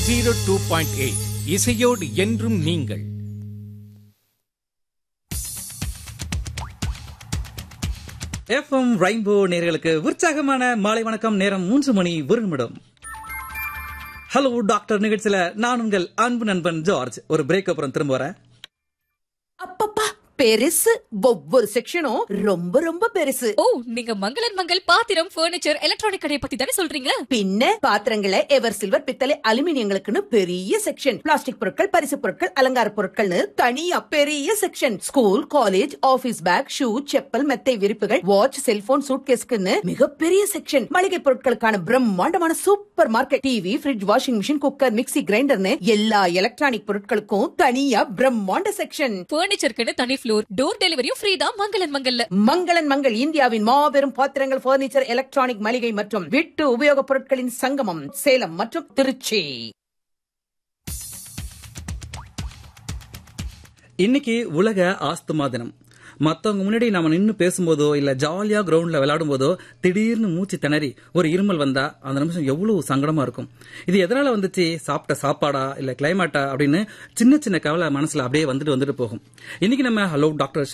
zero two point eight இசையோடு என்றும் நீங்கள் எஃப்எம் ரெயின்போ நேர்களுக்கு உற்சாகமான மாலை வணக்கம் நேரம் மூன்று மணி ஒரு நிமிடம் ஹலோ டாக்டர் நிகழ்ச்சியில நான் உங்கள் அன்பு நண்பன் ஜார்ஜ் ஒரு பிரேக் அப்புறம் திரும்ப வரேன் அப்பப்பா பெருசு ஒவ்வொரு செக்ஷனும் ரொம்ப ரொம்ப பெருசு ஓ நீங்க மங்களன் மங்கள் பாத்திரம் பர்னிச்சர் எலக்ட்ரானிக் கடையை பத்தி தானே சொல்றீங்க பின்ன பாத்திரங்களை எவர் சில்வர் பித்தளை அலுமினியங்களுக்குன்னு பெரிய செக்ஷன் பிளாஸ்டிக் பொருட்கள் பரிசு பொருட்கள் அலங்கார பொருட்கள்னு தனியா பெரிய section school college office bag shoe chappal மெத்தை விரிப்புகள் வாட்ச் செல்போன் சூட்கேஸ்க்குன்னு மிகப்பெரிய செக்ஷன் மளிகை பொருட்களுக்கான பிரம்மாண்டமான supermarket TV fridge washing machine cooker mixie கிரைண்டர்னு எல்லா எலக்ட்ரானிக் பொருட்களுக்கும் தனியா பிரம்மாண்ட செக்ஷன் பர்னிச்சருக்குன்னு தனி ஃப்ளோர் டோர் டெலிவரியும் ஃப்ரீ தான் மங்களன் மங்கல்ல மங்களன் மங்கள் இந்தியாவின் மாபெரும் பாத்திரங்கள் பர்னிச்சர் எலக்ட்ரானிக் மளிகை மற்றும் வீட்டு உபயோகப் பொருட்களின் சங்கமம் சேலம் மற்றும் திருச்சி இன்னைக்கு உலக ஆஸ்துமா தினம் மத்தவங்க முன்னாடி நாம நின்னு பேசும்போதோ இல்ல ஜாலியா கிரவுண்ட்ல விளையாடும் போதோ திடீர்னு மூச்சு திணறி ஒரு இருமல் வந்தா அந்த நிமிஷம் எவ்வளவு சங்கடமா இருக்கும் இது எதனால வந்துச்சு சாப்பிட்ட சாப்பாடா இல்ல கிளைமேட்டா அப்படின்னு சின்ன சின்ன கவலை மனசுல அப்படியே வந்துட்டு வந்துட்டு போகும் இன்னைக்கு நம்ம ஹலோ டாக்டர்